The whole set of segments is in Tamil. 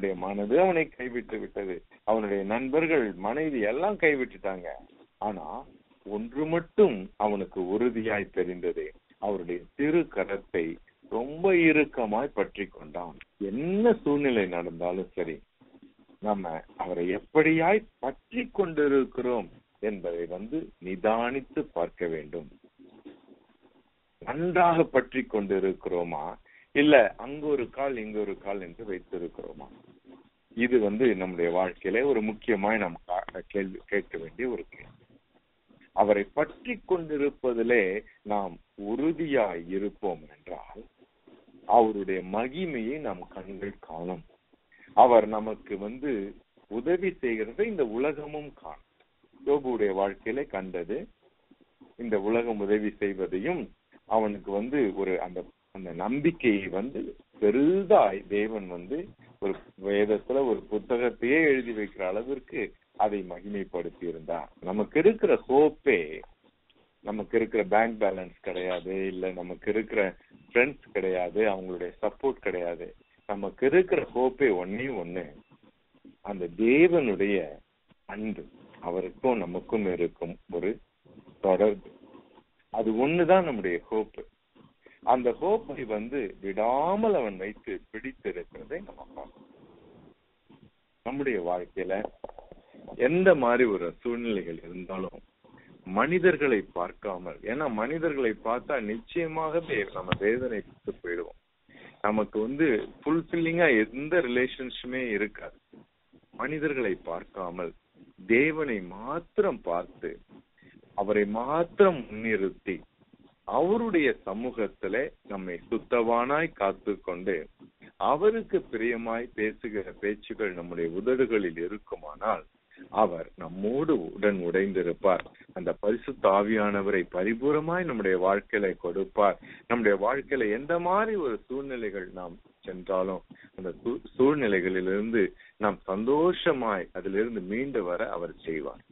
அவனுடைய மனது அவனை கைவிட்டு விட்டது அவனுடைய நண்பர்கள் மனைவி எல்லாம் கைவிட்டுட்டாங்க ஆனா ஒன்று மட்டும் அவனுக்கு உறுதியாய் தெரிந்தது அவருடைய திரு கரத்தை ரொம்ப இறுக்கமாய் பற்றி கொண்டான் என்ன சூழ்நிலை நடந்தாலும் சரி நம்ம அவரை எப்படியாய் பற்றி கொண்டிருக்கிறோம் என்பதை வந்து நிதானித்து பார்க்க வேண்டும் நன்றாக பற்றி கொண்டிருக்கிறோமா இல்ல அங்க ஒரு கால் இங்க ஒரு கால் என்று வைத்திருக்கிறோமா இது வந்து நம்முடைய வாழ்க்கையில ஒரு முக்கியமாய் நாம் கா- கேள்வி கேட்க வேண்டிய ஒரு கேள்வி அவரை பற்றி கொண்டிருப்பதிலே நாம் உறுதியாய் இருப்போம் என்றால் அவருடைய மகிமையை நம் கண்கள் காணும் அவர் நமக்கு வந்து உதவி செய்கிறதை இந்த உலகமும் காணும் யோபுடைய வாழ்க்கையில கண்டது இந்த உலகம் உதவி செய்வதையும் அவனுக்கு வந்து ஒரு அந்த அந்த நம்பிக்கையை வந்து பெரிதாய் தேவன் வந்து ஒரு வேதத்துல ஒரு புத்தகத்தையே எழுதி வைக்கிற அளவிற்கு அதை மகிமைப்படுத்தி இருந்தார் நமக்கு இருக்கிற ஹோப்பே நமக்கு இருக்கிற பேங்க் பேலன்ஸ் கிடையாது இல்ல நமக்கு இருக்கிற ஃப்ரெண்ட்ஸ் கிடையாது அவங்களுடைய சப்போர்ட் கிடையாது நமக்கு இருக்கிற ஹோப்பே ஒன்னே ஒண்ணு அந்த தேவனுடைய அன்பு அவருக்கும் நமக்கும் இருக்கும் ஒரு தொடர்பு அது ஒண்ணுதான் நம்முடைய ஹோப்பு அந்த ஹோப்பை வந்து விடாமல் அவன் வைத்து பிடித்திருக்கிறதை நம்ம பார்க்கணும் நம்முடைய வாழ்க்கையில எந்த மாதிரி ஒரு சூழ்நிலைகள் இருந்தாலும் மனிதர்களை பார்க்காமல் ஏன்னா மனிதர்களை பார்த்தா நிச்சயமாகவே நம்ம வேதனைப்பட்டு போயிடுவோம் நமக்கு வந்து ஃபுல்ஃபில்லிங்கா எந்த ரிலேஷன்ஷிப்புமே இருக்காது மனிதர்களை பார்க்காமல் தேவனை மாத்திரம் பார்த்து அவரை மாத்திரம் முன்னிறுத்தி அவருடைய சமூகத்துல நம்மை சுத்தவானாய் காத்து கொண்டு அவருக்கு பிரியமாய் பேசுகிற பேச்சுகள் நம்முடைய உதடுகளில் இருக்குமானால் அவர் நம்மோடு உடன் உடைந்திருப்பார் அந்த பரிசுத்த ஆவியானவரை பரிபூரமாய் நம்முடைய வாழ்க்கையில கொடுப்பார் நம்முடைய வாழ்க்கையில எந்த மாதிரி ஒரு சூழ்நிலைகள் நாம் சென்றாலும் அந்த சூ- சூழ்நிலைகளிலிருந்து நாம் சந்தோஷமாய் அதிலிருந்து மீண்டு வர அவர் செய்வார்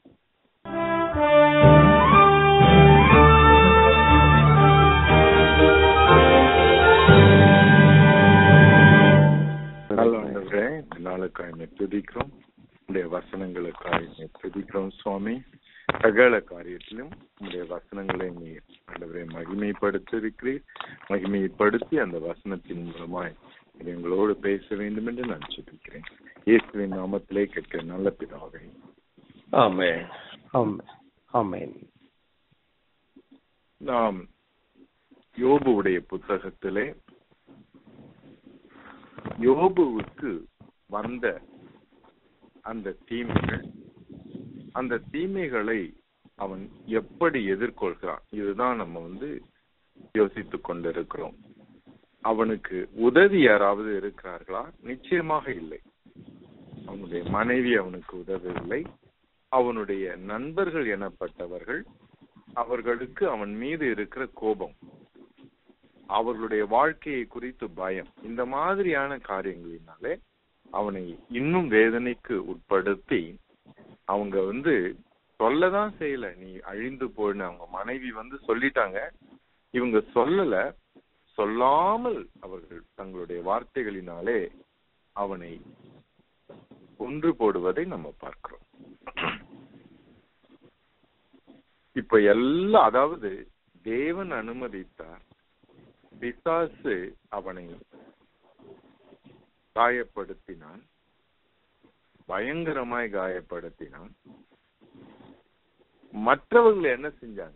நல்ல ஆண்டவரே இந்த நாளுக்காய் என்னை துதிக்கிறோம் உடைய வசனங்களுக்காய் என்னை துதிக்கிறோம் சுவாமி சகல காரியத்திலும் உடைய வசனங்களை நீ ஆண்டவரை மகிமைப்படுத்தி இருக்கிறீர் மகிமைப்படுத்தி அந்த வசனத்தின் மூலமாய் நீர் எங்களோடு பேச வேண்டும் என்று நான் சொல்லிக்கிறேன் இயேசுவின் நாமத்திலே கேட்கிற நல்ல பிதாவே ஆமென் ஆமென் ஆமென் நாம் யோபுவுடைய புத்தகத்திலே யோபுவுக்கு வந்த அந்த தீமைகள் அந்த தீமைகளை அவன் எப்படி எதிர்கொள்கிறான் இதுதான் நம்ம வந்து யோசித்துக் கொண்டிருக்கிறோம் அவனுக்கு உதவி யாராவது இருக்கிறார்களா நிச்சயமாக இல்லை அவனுடைய மனைவி அவனுக்கு உதவவில்லை அவனுடைய நண்பர்கள் எனப்பட்டவர்கள் அவர்களுக்கு அவன் மீது இருக்கிற கோபம் அவர்களுடைய வாழ்க்கையை குறித்து பயம் இந்த மாதிரியான காரியங்களினாலே அவனை இன்னும் வேதனைக்கு உட்படுத்தி அவங்க வந்து சொல்லதான் செய்யல நீ அழிந்து போன அவங்க மனைவி வந்து சொல்லிட்டாங்க இவங்க சொல்லல சொல்லாமல் அவர்கள் தங்களுடைய வார்த்தைகளினாலே அவனை கொன்று போடுவதை நம்ம பார்க்கிறோம் இப்ப எல்லாம் அதாவது தேவன் அனுமதித்தார் பிசாசு அவனை காயப்படுத்தினான் பயங்கரமாய் காயப்படுத்தினான் மற்றவர்கள் என்ன செஞ்சாங்க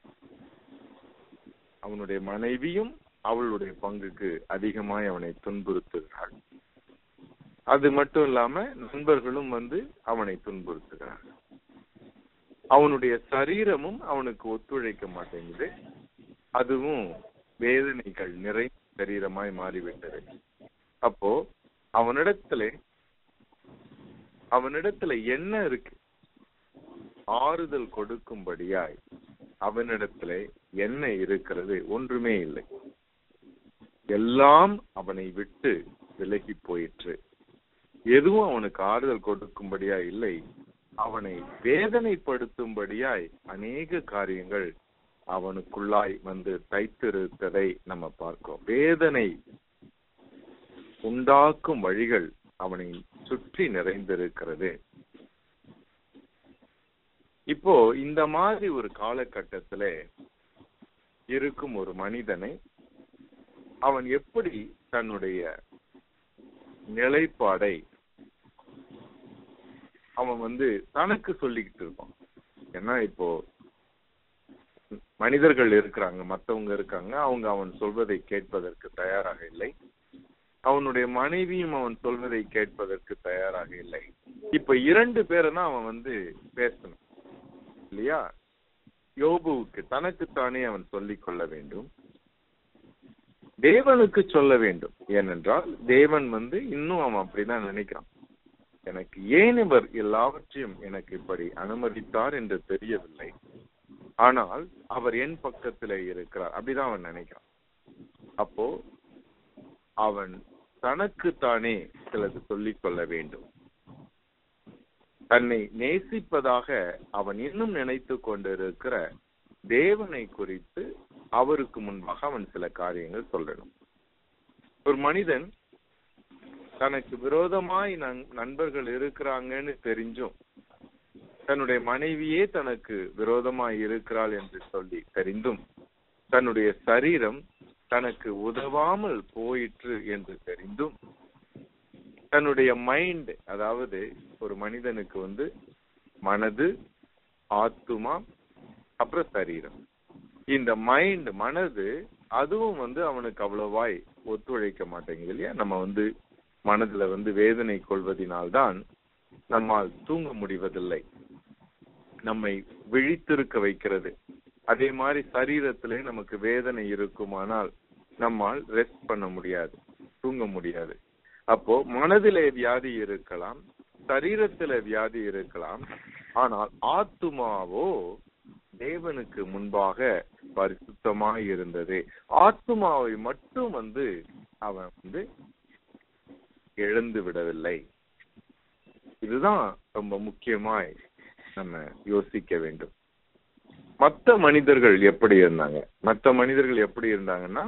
அவனுடைய மனைவியும் அவளுடைய பங்குக்கு அதிகமாய் அவனை துன்புறுத்துகிறாள் அது மட்டும் இல்லாம நண்பர்களும் வந்து அவனை துன்புறுத்துகிறார்கள் அவனுடைய சரீரமும் அவனுக்கு ஒத்துழைக்க மாட்டேங்குது அதுவும் வேதனைகள் நிறை சரீரமாய் மாறிவிட்டது அப்போ அவனிடத்துல அவனிடத்துல என்ன இருக்கு ஆறுதல் கொடுக்கும்படியாய் அவனிடத்துல என்ன இருக்கிறது ஒன்றுமே இல்லை எல்லாம் அவனை விட்டு விலகி போயிற்று எதுவும் அவனுக்கு ஆறுதல் கொடுக்கும்படியா இல்லை அவனை வேதனைப்படுத்தும்படியாய் அநேக காரியங்கள் அவனுக்குள்ளாய் வந்து தைத்திருத்ததை நம்ம பார்க்கிறோம் வேதனை உண்டாக்கும் வழிகள் அவனை சுற்றி நிறைந்திருக்கிறது இப்போ இந்த மாதிரி ஒரு காலகட்டத்துல இருக்கும் ஒரு மனிதனை அவன் எப்படி தன்னுடைய நிலைப்பாடை அவன் வந்து தனக்கு சொல்லிக்கிட்டு இருப்பான் ஏன்னா இப்போ மனிதர்கள் இருக்கிறாங்க மத்தவங்க இருக்காங்க அவங்க அவன் சொல்வதை கேட்பதற்கு தயாராக இல்லை அவனுடைய மனைவியும் அவன் சொல்வதை கேட்பதற்கு தயாராக இல்லை இப்ப இரண்டு பேரை தான் அவன் வந்து பேசணும் இல்லையா யோபுவுக்கு தனக்குத்தானே அவன் சொல்லிக் கொள்ள வேண்டும் தேவனுக்கு சொல்ல வேண்டும் ஏனென்றால் தேவன் வந்து இன்னும் அவன் அப்படிதான் நினைக்கிறான் எனக்கு ஏன் இவர் எல்லாவற்றையும் எனக்கு இப்படி அனுமதித்தார் என்று தெரியவில்லை ஆனால் அவர் என் பக்கத்துல இருக்கிறார் அப்படிதான் அவன் நினைக்கிறான் அப்போ அவன் தனக்குத்தானே சிலது சொல்லிக் கொள்ள வேண்டும் தன்னை நேசிப்பதாக அவன் இன்னும் நினைத்து கொண்டிருக்கிற தேவனை குறித்து அவருக்கு முன்பாக அவன் சில காரியங்கள் சொல்லணும் ஒரு மனிதன் தனக்கு விரோதமாய் நண்பர்கள் இருக்கிறாங்கன்னு தெரிஞ்சும் தன்னுடைய மனைவியே தனக்கு விரோதமாய் இருக்கிறாள் என்று சொல்லி தெரிந்தும் தன்னுடைய சரீரம் தனக்கு உதவாமல் போயிற்று என்று தெரிந்தும் தன்னுடைய மைண்ட் அதாவது ஒரு மனிதனுக்கு வந்து மனது ஆத்துமா அப்புறம் சரீரம் இந்த மைண்ட் மனது அதுவும் வந்து அவனுக்கு அவ்வளவாய் ஒத்துழைக்க மாட்டேங்குது இல்லையா நம்ம வந்து மனதுல வந்து வேதனை கொள்வதனால்தான் நம்மால் தூங்க முடிவதில்லை நம்மை விழித்திருக்க வைக்கிறது அதே மாதிரி சரீரத்திலே நமக்கு வேதனை இருக்குமானால் நம்மால் ரெஸ்ட் பண்ண முடியாது தூங்க முடியாது அப்போ மனதிலே வியாதி இருக்கலாம் சரீரத்தில வியாதி இருக்கலாம் ஆனால் ஆத்துமாவோ தேவனுக்கு முன்பாக பரிசுத்தமாய் இருந்தது ஆத்துமாவை மட்டும் வந்து அவன் வந்து இழந்து விடவில்லை இதுதான் ரொம்ப முக்கியமாய் நம்ம யோசிக்க வேண்டும் மற்ற மனிதர்கள் எப்படி இருந்தாங்க மற்ற மனிதர்கள் எப்படி இருந்தாங்கன்னா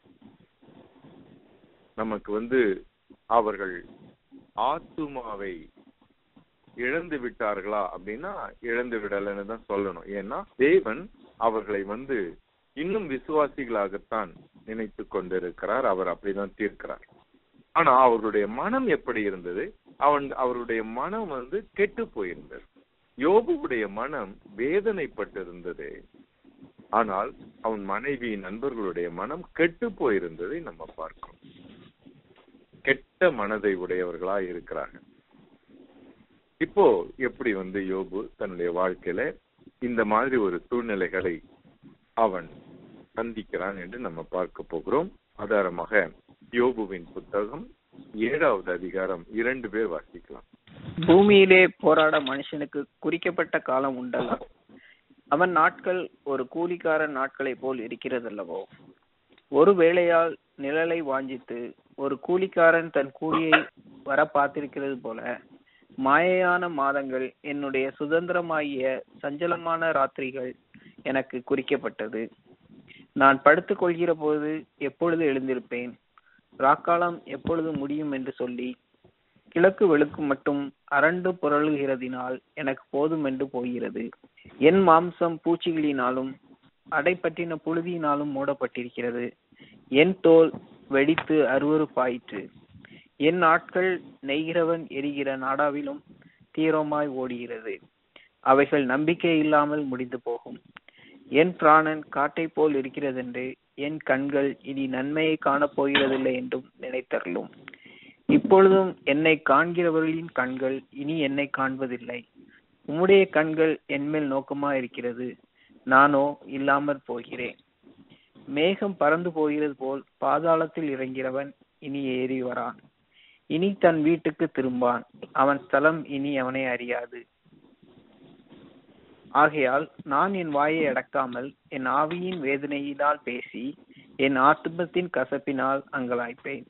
நமக்கு வந்து அவர்கள் ஆத்துமாவை இழந்து விட்டார்களா அப்படின்னா இழந்து விடலைன்னு தான் சொல்லணும் ஏன்னா தேவன் அவர்களை வந்து இன்னும் விசுவாசிகளாகத்தான் நினைத்து கொண்டிருக்கிறார் அவர் அப்படிதான் தீர்க்கிறார் ஆனா அவர்களுடைய மனம் எப்படி இருந்தது அவன் அவருடைய மனம் வந்து கெட்டு போயிருந்தது யோபுடைய மனம் வேதனைப்பட்டிருந்தது ஆனால் அவன் மனைவி நண்பர்களுடைய மனம் கெட்டு போயிருந்ததை நம்ம பார்க்கிறோம் கெட்ட மனதை உடையவர்களா இருக்கிறார்கள் இப்போ எப்படி வந்து யோபு தன்னுடைய வாழ்க்கையில இந்த மாதிரி ஒரு சூழ்நிலைகளை அவன் சந்திக்கிறான் என்று நம்ம பார்க்க போகிறோம் ஆதாரமாக யோபுவின் புத்தகம் ஏழாவது அதிகாரம் இரண்டு பேர் வாசிக்கலாம் பூமியிலே போராட மனுஷனுக்கு குறிக்கப்பட்ட காலம் உண்டல்ல அவன் நாட்கள் ஒரு கூலிக்காரன் நாட்களைப் போல் இருக்கிறதல்லவோ ஒரு வேளையால் நிழலை வாஞ்சித்து ஒரு கூலிக்காரன் தன் கூலியை வர பார்த்திருக்கிறது போல மாயையான மாதங்கள் என்னுடைய சுதந்திரமாகிய சஞ்சலமான ராத்திரிகள் எனக்கு குறிக்கப்பட்டது நான் படுத்துக் கொள்கிற போது எப்பொழுது எழுந்திருப்பேன் ராக்காலம் எப்பொழுது முடியும் என்று சொல்லி கிழக்கு வெளுக்கு மட்டும் அரண்டு புரளுகிறதினால் எனக்கு போதும் என்று போகிறது என் மாம்சம் பூச்சிகளினாலும் அடைப்பட்டின புழுதியினாலும் மூடப்பட்டிருக்கிறது என் தோல் வெடித்து அருவறுப்பாயிற்று என் நாட்கள் நெய்கிறவன் எரிகிற நாடாவிலும் தீவிரமாய் ஓடுகிறது அவைகள் நம்பிக்கை இல்லாமல் முடிந்து போகும் என் பிராணன் காட்டை போல் இருக்கிறதென்று என் கண்கள் இனி நன்மையை காணப் போகிறதில்லை என்றும் நினைத்தருளும் இப்பொழுதும் என்னை காண்கிறவர்களின் கண்கள் இனி என்னை காண்பதில்லை உம்முடைய கண்கள் என்மேல் நோக்கமா இருக்கிறது நானோ இல்லாமற் போகிறேன் மேகம் பறந்து போகிறது போல் பாதாளத்தில் இறங்கிறவன் இனி ஏறி வரான் இனி தன் வீட்டுக்கு திரும்பான் அவன் ஸ்தலம் இனி அவனை அறியாது ஆகையால் நான் என் வாயை அடக்காமல் என் ஆவியின் வேதனையினால் பேசி என் ஆத்துமத்தின் கசப்பினால் அங்கலாய்ப்பேன்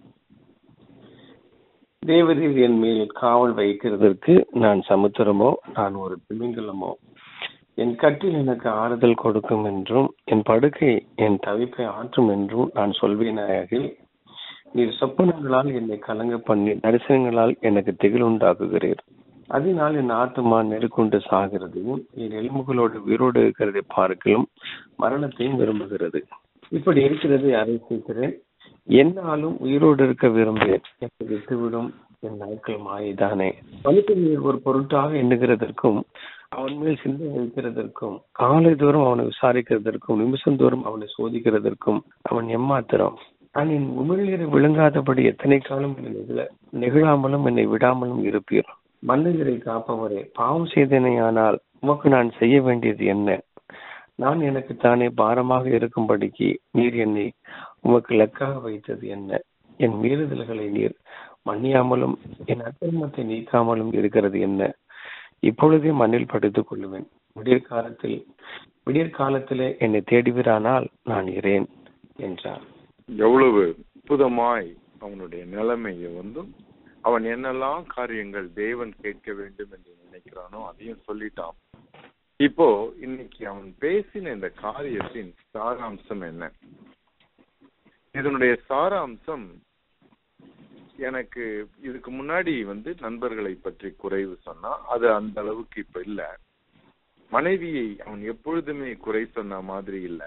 தேவரீர் என் மேல் காவல் வைக்கிறதற்கு நான் சமுத்திரமோ நான் ஒரு திமிங்கலமோ என் கட்டில் எனக்கு ஆறுதல் கொடுக்கும் என்றும் என் படுக்கை என் தவிப்பை ஆற்றும் என்றும் நான் சொல்வேனாகில் நீர் சொப்பனங்களால் என்னை கலங்க பண்ணி தரிசனங்களால் எனக்கு திகில் உண்டாக்குகிறீர் அதனால் என் ஆத்மா நெருக்கொண்டு சாகிறதையும் என் எலும்புகளோடு உயிரோடு இருக்கிறதை பார்க்கலும் மரணத்தையும் விரும்புகிறது இப்படி இருக்கிறது யாரை செய்கிறேன் என்னாலும் உயிரோடு இருக்க விரும்புகிறேன் என்னை விட்டுவிடும் என் நாட்கள் மாயைதானே மனுஷன் நீர் ஒரு பொருட்டாக எண்ணுகிறதற்கும் அவன் மேல் சிந்தை வைக்கிறதற்கும் காலை தோறும் அவனை விசாரிக்கிறதற்கும் நிமிஷம் தோறும் அவனை சோதிக்கிறதற்கும் அவன் எம்மாத்திரம் நான் என் உமிழ்நீரை விழுங்காதபடி எத்தனை காலம் என்னை நெகிழ நெகிழாமலும் என்னை விடாமலும் இருப்பீர் மன்னரை காப்பவரே பாவம் செய்தேனையானால் உமக்கு நான் செய்ய வேண்டியது என்ன நான் எனக்கு தானே பாரமாக இருக்கும்படிக்கு நீர் என்னை உமக்கு லக்காக வைத்தது என்ன என் மீறுதல்களை நீர் மன்னியாமலும் என் அக்கிரமத்தை நீக்காமலும் இருக்கிறது என்ன இப்பொழுதே மண்ணில் படுத்துக் கொள்ளுவேன் விடியற் காலத்தில் விடியற் காலத்திலே என்னை தேடுவீரானால் நான் இரேன் என்றார் எவ்வளவு அற்புதமாய் அவனுடைய நிலைமையை வந்து அவன் என்னெல்லாம் காரியங்கள் தேவன் கேட்க வேண்டும் என்று நினைக்கிறானோ அதையும் சொல்லிட்டான் இப்போ இன்னைக்கு அவன் பேசின இந்த காரியத்தின் சாராம்சம் என்ன இதனுடைய சாராம்சம் எனக்கு இதுக்கு முன்னாடி வந்து நண்பர்களை பற்றி குறைவு சொன்னா அது அந்த அளவுக்கு இப்ப இல்ல மனைவியை அவன் எப்பொழுதுமே குறை சொன்ன மாதிரி இல்ல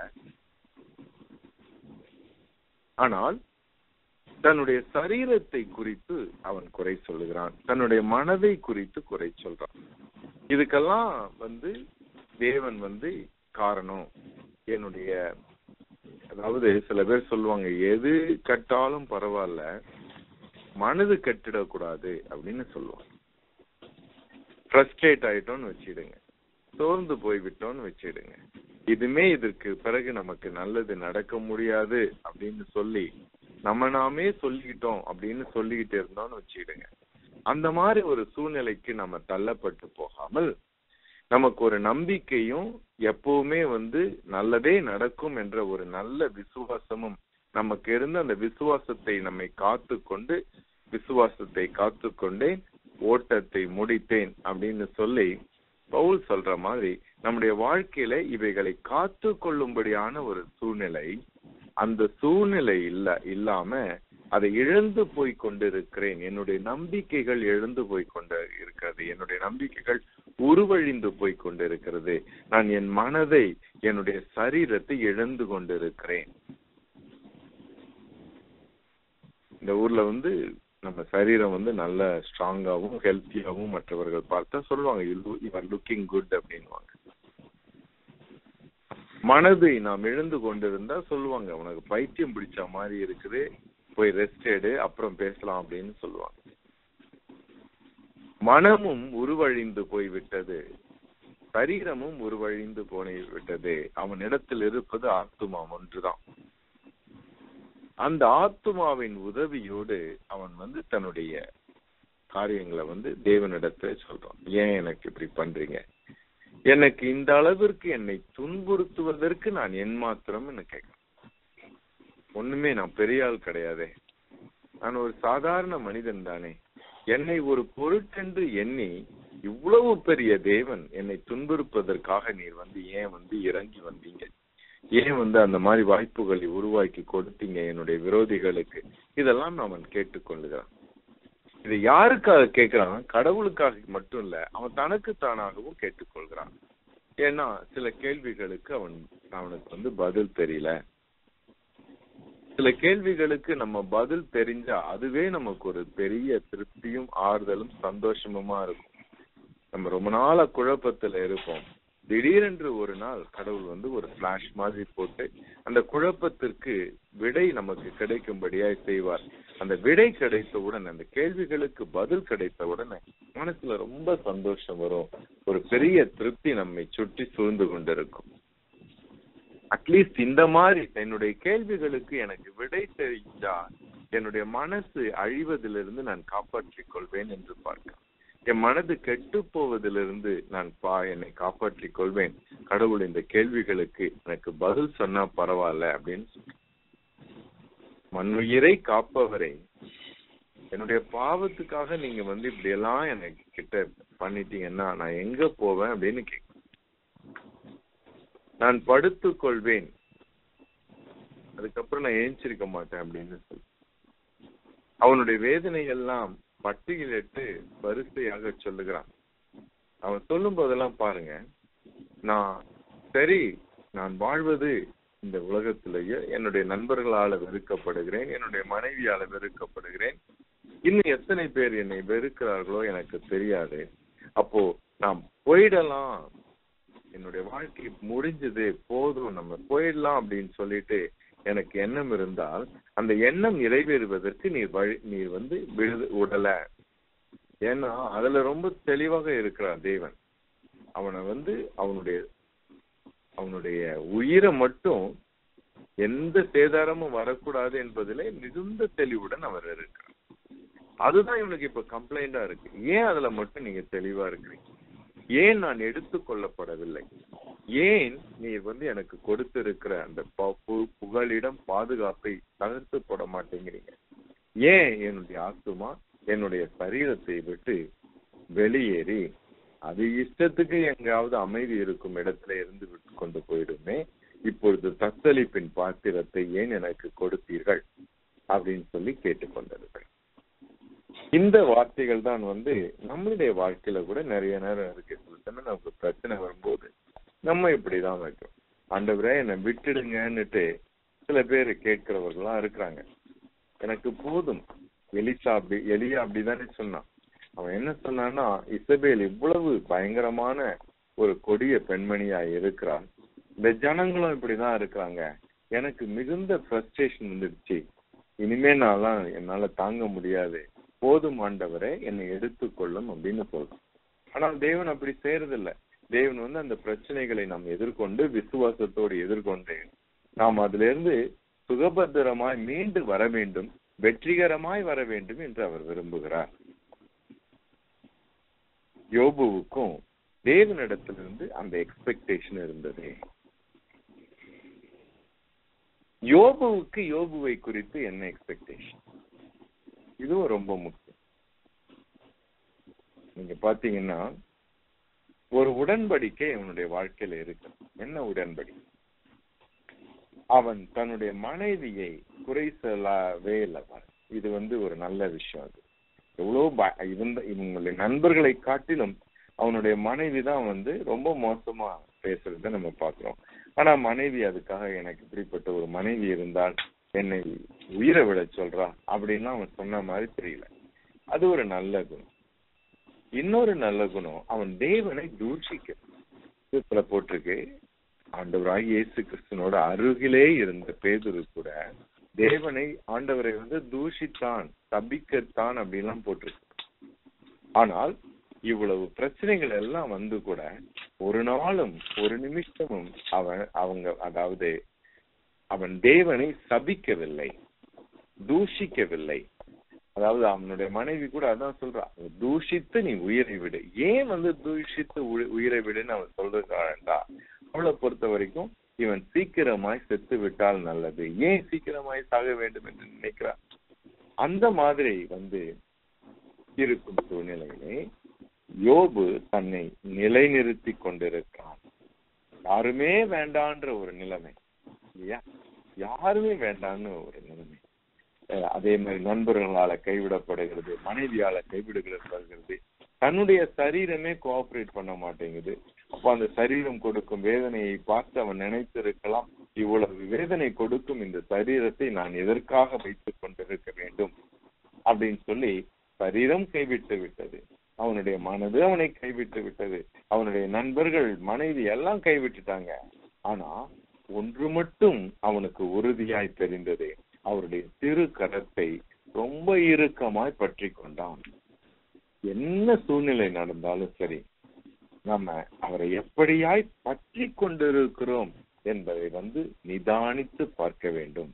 ஆனால் தன்னுடைய சரீரத்தை குறித்து அவன் குறை சொல்லுகிறான் தன்னுடைய மனதை குறித்து குறை சொல்றான் இதுக்கெல்லாம் வந்து தேவன் வந்து காரணம் என்னுடைய அதாவது சில பேர் சொல்லுவாங்க எது கட்டாலும் பரவாயில்ல மனது கட்டிடக்கூடாது அப்படின்னு சொல்லுவாங்க ஃப்ரஸ்ட்ரேட் ஆயிட்டோம்னு வச்சிடுங்க சோர்ந்து போய்விட்டோம்னு வச்சிடுங்க இதுமே இதற்கு பிறகு நமக்கு நல்லது நடக்க முடியாது அப்படின்னு சொல்லி நம்ம நாமே சொல்லிக்கிட்டோம் அப்படின்னு சொல்லிக்கிட்டு இருந்தோம்னு வச்சுக்கிடுங்க அந்த மாதிரி ஒரு சூழ்நிலைக்கு நம்ம தள்ளப்பட்டு போகாமல் நமக்கு ஒரு நம்பிக்கையும் எப்பவுமே வந்து நல்லதே நடக்கும் என்ற ஒரு நல்ல விசுவாசமும் நமக்கு இருந்த அந்த விசுவாசத்தை நம்மை காத்து கொண்டு விசுவாசத்தை காத்து கொண்டேன் ஓட்டத்தை முடித்தேன் அப்படின்னு சொல்லி பவுல் சொல்ற மாதிரி நம்முடைய வாழ்க்கையில இவைகளை காத்து கொள்ளும்படியான ஒரு சூழ்நிலை அந்த சூழ்நிலை இல்ல இல்லாம அதை இழந்து போய் கொண்டிருக்கிறேன் என்னுடைய நம்பிக்கைகள் இழந்து போய் கொண்டு இருக்கிறது என்னுடைய நம்பிக்கைகள் உருவழிந்து போய் கொண்டிருக்கிறது நான் என் மனதை என்னுடைய சரீரத்தை இழந்து கொண்டிருக்கிறேன் இந்த ஊர்ல வந்து நம்ம சரீரம் வந்து நல்ல ஸ்ட்ராங்காவும் ஹெல்த்தியாவும் மற்றவர்கள் பார்த்தா சொல்லுவாங்க யூ ஆர் லுக்கிங் குட் அப்படின்வாங்க மனதை நாம் இழந்து கொண்டிருந்தா சொல்லுவாங்க உனக்கு பைத்தியம் பிடிச்ச மாதிரி இருக்குது போய் ரெஸ்ட் எடு அப்புறம் பேசலாம் அப்படின்னு சொல்லுவாங்க மனமும் உருவழிந்து போய்விட்டது சரீரமும் உருவழிந்து போய் விட்டது அவனிடத்தில் இருப்பது ஆத்துமா ஒன்றுதான் அந்த ஆத்துமாவின் உதவியோடு அவன் வந்து தன்னுடைய காரியங்களை வந்து தேவனிடத்துல சொல்றான் ஏன் எனக்கு இப்படி பண்றீங்க எனக்கு இந்த அளவிற்கு என்னை துன்புறுத்துவதற்கு நான் என் மாத்திரம் கேட்கிறேன் ஒண்ணுமே நான் பெரிய ஆள் கிடையாதே நான் ஒரு சாதாரண மனிதன் தானே என்னை ஒரு பொருட்டென்று எண்ணி இவ்வளவு பெரிய தேவன் என்னை துன்புறுப்பதற்காக நீர் வந்து ஏன் வந்து இறங்கி வந்தீங்க ஏன் வந்து அந்த மாதிரி வாய்ப்புகளை உருவாக்கி கொடுத்தீங்க என்னுடைய விரோதிகளுக்கு இதெல்லாம் அவன் கேட்டுக்கொள்ளுகிறான் இது யாருக்காக கேட்கிறான் கடவுளுக்காக மட்டும் இல்ல அவன் தனக்கு தானாகவும் கேட்டுக்கொள்கிறான் ஏன்னா சில கேள்விகளுக்கு அவன் அவனுக்கு வந்து பதில் தெரியல சில கேள்விகளுக்கு நம்ம பதில் தெரிஞ்சா அதுவே நமக்கு ஒரு பெரிய திருப்தியும் ஆறுதலும் சந்தோஷமுமா இருக்கும் நம்ம ரொம்ப நாளா குழப்பத்துல இருப்போம் திடீரென்று ஒரு நாள் கடவுள் வந்து ஒரு பிளாஷ் மாதிரி போட்டு அந்த குழப்பத்திற்கு விடை நமக்கு கிடைக்கும்படியாய் செய்வார் அந்த விடை கிடைத்தவுடன் அந்த கேள்விகளுக்கு பதில் கிடைத்தவுடன் மனசுல ரொம்ப சந்தோஷம் வரும் ஒரு பெரிய திருப்தி நம்மை சுற்றி சூழ்ந்து கொண்டிருக்கும் அட்லீஸ்ட் இந்த மாதிரி என்னுடைய கேள்விகளுக்கு எனக்கு விடை தெரிஞ்சா என்னுடைய மனசு அழிவதிலிருந்து நான் காப்பாற்றிக் கொள்வேன் என்று பார்க்க என் மனது கெட்டு போவதிலிருந்து நான் பா என்னை காப்பாற்றிக் கொள்வேன் கடவுள் இந்த கேள்விகளுக்கு எனக்கு பதில் சொன்னா பரவாயில்ல அப்படின்னு சொல்லி மண்ணுயிரை காப்பவரை என்னுடைய பாவத்துக்காக நீங்க வந்து இப்படி எல்லாம் எனக்கு கிட்ட பண்ணிட்டீங்கன்னா நான் எங்க போவேன் அப்படின்னு கேட்க நான் படுத்துக் கொள்வேன் அதுக்கப்புறம் நான் ஏஞ்சிருக்க மாட்டேன் அப்படின்னு சொல்லி அவனுடைய வேதனை எல்லாம் பட்டியலிட்டு வரிசையாக சொல்லுகிறான் அவன் சொல்லும் போதெல்லாம் பாருங்க நான் சரி நான் வாழ்வது இந்த உலகத்திலேயே என்னுடைய நண்பர்களால வெறுக்கப்படுகிறேன் என்னுடைய மனைவியால வெறுக்கப்படுகிறேன் இன்னும் எத்தனை பேர் என்னை வெறுக்கிறார்களோ எனக்கு தெரியாது அப்போ நாம் போயிடலாம் என்னுடைய வாழ்க்கை முடிஞ்சது போதும் நம்ம போயிடலாம் அப்படின்னு சொல்லிட்டு எனக்கு எண்ணம் இருந்தால் அந்த எண்ணம் நிறைவேறுவதற்கு நீர் வழி நீர் வந்து விடு உடல ஏன்னா அதுல ரொம்ப தெளிவாக இருக்கிறார் தேவன் அவனை வந்து அவனுடைய அவனுடைய உயிரை மட்டும் எந்த சேதாரமும் வரக்கூடாது என்பதிலே மிகுந்த தெளிவுடன் அவர் இருக்கிறார் அதுதான் இவனுக்கு இப்ப கம்ப்ளைண்டா இருக்கு ஏன் அதுல மட்டும் நீங்க தெளிவா இருக்கிறீங்க ஏன் நான் எடுத்துக் கொள்ளப்படவில்லை ஏன் நீர் வந்து எனக்கு கொடுத்திருக்கிற அந்த ப- பு- புகலிடம் பாதுகாப்பை தகர்த்து போட மாட்டேங்கிறீங்க ஏன் என்னுடைய ஆத்துமா என்னுடைய சரீரத்தை விட்டு வெளியேறி அது இஷ்டத்துக்கு எங்காவது அமைதி இருக்கும் இடத்துல இருந்து விட்டு கொண்டு போயிடுமே இப்பொழுது தத்தளிப்பின் பாத்திரத்தை ஏன் எனக்கு கொடுத்தீர்கள் அப்படின்னு சொல்லி கேட்டுக்கொண்டிருக்கிறேன் இந்த வார்த்தைகள் தான் வந்து நம்மளுடைய வாழ்க்கையில கூட நிறைய நேரம் இருக்கு சில சமயம் நமக்கு பிரச்சனை வரும்போது நம்ம இப்படிதான் வைக்கிறோம் ஆண்டவரே என்னை விட்டுடுங்கன்னுட்டு சில பேர் கேட்கிறவர்கள்லாம் இருக்கிறாங்க எனக்கு போதும் எலிசா அப்படி எலியா அப்படிதானே சொன்னான் அவன் என்ன சொன்னான்னா இசபேல் இவ்வளவு பயங்கரமான ஒரு கொடிய பெண்மணியா இருக்கிறான் இந்த ஜனங்களும் இப்படிதான் இருக்கிறாங்க எனக்கு மிகுந்த ஃப்ரஸ்ட்ரேஷன் வந்துடுச்சு இனிமே நான்லாம் என்னால தாங்க முடியாது போதும் ஆண்டவரே என்னை எடுத்துக்கொள்ளும் அப்படின்னு சொல்றான் ஆனால் தேவன் அப்படி செய்யறதில்ல தேவன் வந்து அந்த பிரச்சனைகளை நாம் எதிர்கொண்டு விசுவாசத்தோடு எதிர்கொண்டு நாம் அதுல இருந்து சுகபத்திரமாய் மீண்டு வர வேண்டும் வெற்றிகரமாய் வர வேண்டும் என்று அவர் விரும்புகிறார் யோபுவுக்கும் தேவனிடத்திலிருந்து அந்த எக்ஸ்பெக்டேஷன் இருந்தது யோபுவுக்கு யோபுவை குறித்து என்ன எக்ஸ்பெக்டேஷன் இதுவும் ரொம்ப முக்கியம் நீங்க பாத்தீங்கன்னா ஒரு உடன்படிக்கை அவனுடைய வாழ்க்கையில இருக்கு என்ன உடன்படிக்கை அவன் தன்னுடைய மனைவியை குறை சொல்லவே இல்லை பாரு. இது வந்து ஒரு நல்ல விஷயம் அது எவ்வளவு ப- இருந்த இவங்களுடைய நண்பர்களை காட்டிலும் அவனுடைய மனைவி தான் வந்து ரொம்ப மோசமா பேசுறத நம்ம பாக்குறோம் ஆனா மனைவி அதுக்காக எனக்கு இப்படிப்பட்ட ஒரு மனைவி இருந்தால் என்னை உயிரை விட சொல்றா அப்படின்னு அவன் சொன்ன மாதிரி தெரியல அது ஒரு நல்ல குணம் இன்னொரு நல்ல குணம் அவன் தேவனை தூஷிக்க இதுல போட்டிருக்கு ஆண்டவராக இயேசு கிறிஸ்துனோட அருகிலே இருந்த பேதுரு கூட தேவனை ஆண்டவரை வந்து தூஷித்தான் தபிக்கத்தான் அப்படின்லாம் போட்டிருக்கு ஆனால் இவ்வளவு பிரச்சனைகள் எல்லாம் வந்து கூட ஒரு நாளும் ஒரு நிமிஷமும் அவன் அவங்க அதாவது அவன் தேவனை சபிக்கவில்லை தூஷிக்கவில்லை அதாவது அவனுடைய மனைவி கூட அதான் சொல்றா தூஷித்து நீ உயிரை விடு ஏன் வந்து தூஷித்து உயி- உயிரை விடுன்னு அவன் சொல்றான்டா அவளை பொறுத்த வரைக்கும் இவன் சீக்கிரமாய் செத்து விட்டால் நல்லது ஏன் சீக்கிரமாய் சாக வேண்டும் என்று நினைக்கிறான் அந்த மாதிரி வந்து இருக்கும் சூழ்நிலையிலே யோபு தன்னை நிலைநிறுத்தி கொண்டிருக்கிறான் யாருமே வேண்டான்ற ஒரு நிலைமை இல்லையா யாருமே வேண்டான்னு ஒரு நிலைமை அஹ் அதே மாதிரி நண்பர்களால கைவிடப்படுகிறது மனைவியால கைவிடப்படுகிறது தன்னுடைய சரீரமே கோஆபரேட் பண்ண மாட்டேங்குது அப்ப அந்த சரீரம் கொடுக்கும் வேதனையை பார்த்து அவன் நினைத்திருக்கலாம் இவ்வளவு வேதனை கொடுக்கும் இந்த சரீரத்தை நான் எதற்காக வைத்துக் கொண்டிருக்க வேண்டும் அப்படின்னு சொல்லி சரீரம் கைவிட்டு விட்டது அவனுடைய மனது அவனை கைவிட்டு விட்டது அவனுடைய நண்பர்கள் மனைவி எல்லாம் கைவிட்டுட்டாங்க ஆனா ஒன்று மட்டும் அவனுக்கு உறுதியாய் தெரிந்தது அவருடைய திரு கரத்தை ரொம்ப இறுக்கமாய் பற்றி கொண்டான் என்ன சூழ்நிலை நடந்தாலும் சரி நம்ம அவரை எப்படியாய் பற்றி கொண்டிருக்கிறோம் என்பதை வந்து நிதானித்து பார்க்க வேண்டும்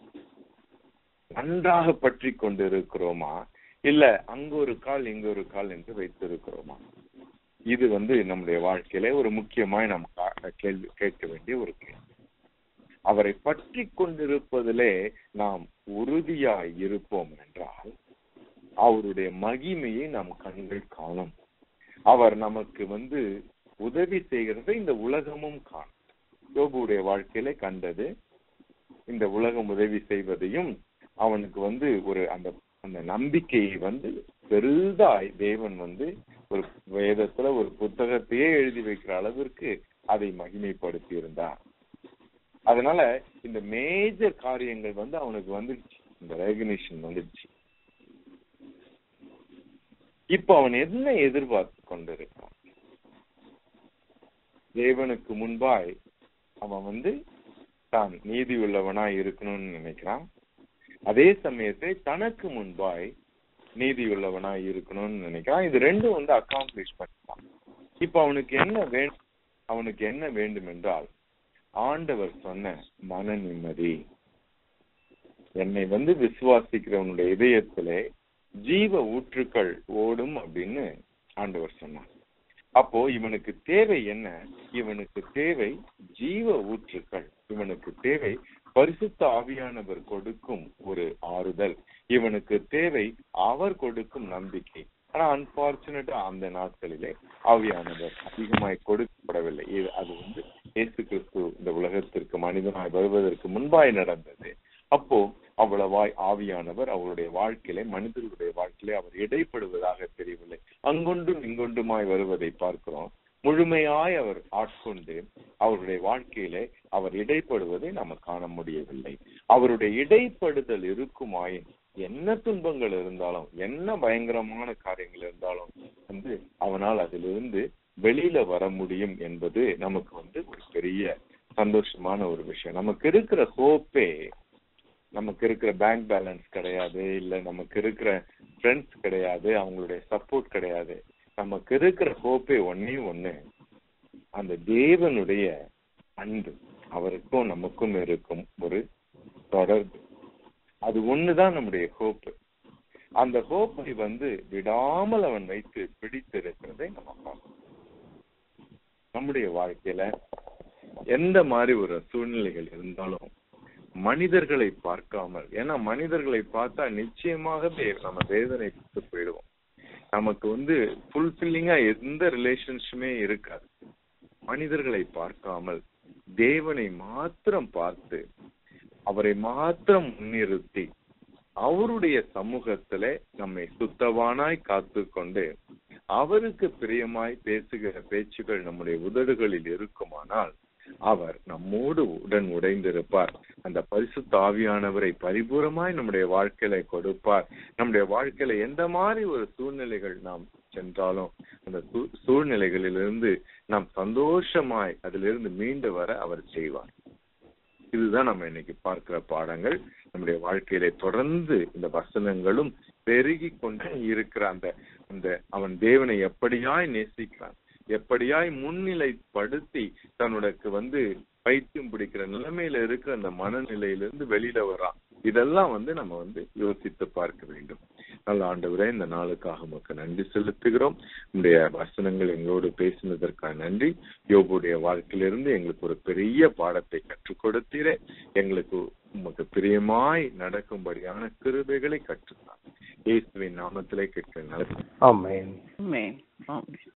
நன்றாக பற்றி கொண்டிருக்கிறோமா இல்ல அங்க ஒரு கால் இங்க ஒரு கால் என்று வைத்திருக்கிறோமா இது வந்து நம்முடைய வாழ்க்கையில ஒரு முக்கியமாய் நாம் கா- கேள்வி கேட்க வேண்டிய ஒரு கேள்வி அவரை பற்றி கொண்டிருப்பதிலே நாம் உறுதியாய் இருப்போம் என்றால் அவருடைய மகிமையை நம் கண்கள் காணும் அவர் நமக்கு வந்து உதவி செய்கிறதை இந்த உலகமும் காணும் யோபுடைய வாழ்க்கையில கண்டது இந்த உலகம் உதவி செய்வதையும் அவனுக்கு வந்து ஒரு அந்த அந்த நம்பிக்கையை வந்து பெரிதாய் தேவன் வந்து ஒரு வேதத்துல ஒரு புத்தகத்தையே எழுதி வைக்கிற அளவிற்கு அதை மகிமைப்படுத்தி இருந்தார் அதனால இந்த மேஜர் காரியங்கள் வந்து அவனுக்கு வந்துடுச்சு இந்த ரெகனேஷன் வந்துடுச்சு இப்ப அவன் என்ன எதிர்பார்த்து கொண்டிருக்கான் தேவனுக்கு முன்பாய் அவன் வந்து தான் நீதி உள்ளவனாய் இருக்கணும்னு நினைக்கிறான் அதே சமயத்தை தனக்கு முன்பாய் நீதி உள்ளவனாய் இருக்கணும்னு நினைக்கிறான் இது ரெண்டும் வந்து அக்காம்ப்ளிஷ் பண்ணிட்டான் இப்ப அவனுக்கு என்ன வேண்டும் அவனுக்கு என்ன வேண்டும் என்றால் ஆண்டவர் சொன்ன மன நிம்மதி என்னை வந்து விசுவாசிக்கிறவனுடைய இதயத்திலே ஜீவ ஊற்றுக்கள் ஓடும் அப்படின்னு ஆண்டவர் சொன்னார் அப்போ இவனுக்கு தேவை என்ன இவனுக்கு தேவை ஜீவ ஊற்றுக்கள் இவனுக்கு தேவை பரிசுத்த ஆவியானவர் கொடுக்கும் ஒரு ஆறுதல் இவனுக்கு தேவை அவர் கொடுக்கும் நம்பிக்கை ஆனா அன்பார்ச்சுனேட்டா அந்த நாட்களிலே ஆவியானவர் அதிகமாய் கொடுக்கப்படவில்லை இது அது வந்து இயேசு கிறிஸ்து இந்த உலகத்திற்கு மனிதனாய் வருவதற்கு முன்பாய் நடந்தது அப்போ அவ்வளவாய் ஆவியானவர் அவருடைய வாழ்க்கையிலே மனிதர்களுடைய வாழ்க்கையிலே அவர் இடைப்படுவதாக தெரியவில்லை அங்கொன்றும் இங்கொன்றுமாய் வருவதை பார்க்கிறோம் முழுமையாய் அவர் ஆட்கொண்டு அவருடைய வாழ்க்கையிலே அவர் இடைப்படுவதை நம்ம காண முடியவில்லை அவருடைய இடைப்படுதல் இருக்குமாயின் என்ன துன்பங்கள் இருந்தாலும் என்ன பயங்கரமான காரியங்கள் இருந்தாலும் வந்து அவனால் அதிலிருந்து வெளியில வர முடியும் என்பது நமக்கு வந்து ஒரு பெரிய சந்தோஷமான ஒரு விஷயம் நமக்கு இருக்கிற ஹோப்பே நமக்கு இருக்கிற பேங்க் பேலன்ஸ் கிடையாது இல்ல நமக்கு இருக்கிற ஃப்ரெண்ட்ஸ் கிடையாது அவங்களுடைய சப்போர்ட் கிடையாது நமக்கு இருக்கிற ஹோப்பே ஒன்னே ஒண்ணு அந்த தேவனுடைய அன்பு அவருக்கும் நமக்கும் இருக்கும் ஒரு தொடர்பு அது ஒண்ணுதான் நம்முடைய ஹோப்பு அந்த ஹோப்பை வந்து விடாமல் அவன் வைத்து பிடித்திருக்கிறதை நம்ம பார்க்கணும் நம்முடைய வாழ்க்கையில எந்த மாதிரி ஒரு சூழ்நிலைகள் இருந்தாலும் மனிதர்களை பார்க்காமல் ஏன்னா மனிதர்களை பார்த்தா நிச்சயமாகவே நம்ம வேதனைப்பட்டு போயிடுவோம் நமக்கு வந்து ஃபுல்ஃபில்லிங்கா எந்த ரிலேஷன்ஷிப்புமே இருக்காது மனிதர்களை பார்க்காமல் தேவனை மாத்திரம் பார்த்து அவரை மாத்திரம் முன்னிறுத்தி அவருடைய சமூகத்துல நம்மை சுத்தவானாய் காத்து கொண்டு அவருக்கு பிரியமாய் பேசுகிற பேச்சுகள் நம்முடைய உதடுகளில் இருக்குமானால் அவர் நம்மோடு உடன் உடைந்திருப்பார் அந்த பரிசுத்த ஆவியானவரை பரிபூரமாய் நம்முடைய வாழ்க்கையில கொடுப்பார் நம்முடைய வாழ்க்கையில எந்த மாதிரி ஒரு சூழ்நிலைகள் நாம் சென்றாலும் அந்த சூழ்நிலைகளிலிருந்து நாம் சந்தோஷமாய் அதிலிருந்து மீண்டு வர அவர் செய்வார் இதுதான் நம்ம இன்னைக்கு பார்க்கிற பாடங்கள் நம்முடைய வாழ்க்கையில தொடர்ந்து இந்த வசனங்களும் பெருகி கொண்டு இருக்கிற அந்த அந்த அவன் தேவனை எப்படியாய் நேசிக்கிறான் எப்படியாய் முன்னிலைப்படுத்தி தன்னுடைய வந்து பைத்தியம் பிடிக்கிற நிலைமையில இருக்கிற அந்த மனநிலையிலிருந்து வெளியில வரான் இதெல்லாம் வந்து நம்ம வந்து யோசித்து பார்க்க வேண்டும் நல்ல ஆண்டவரே இந்த நாளுக்காக உமக்கு நன்றி செலுத்துகிறோம் உங்களுடைய வசனங்கள் எங்களோடு பேசினதற்காக நன்றி யோபுடைய வாழ்க்கையிலிருந்து எங்களுக்கு ஒரு பெரிய பாடத்தை கற்றுக் கொடுத்தீரே எங்களுக்கு உமக்கு பிரியமாய் நடக்கும்படியான கிருபைகளை கற்றுத்தான் இயேசுவின் நாமத்திலே கேட்க நல்லது ஆமென் ஆமென் ஆமென்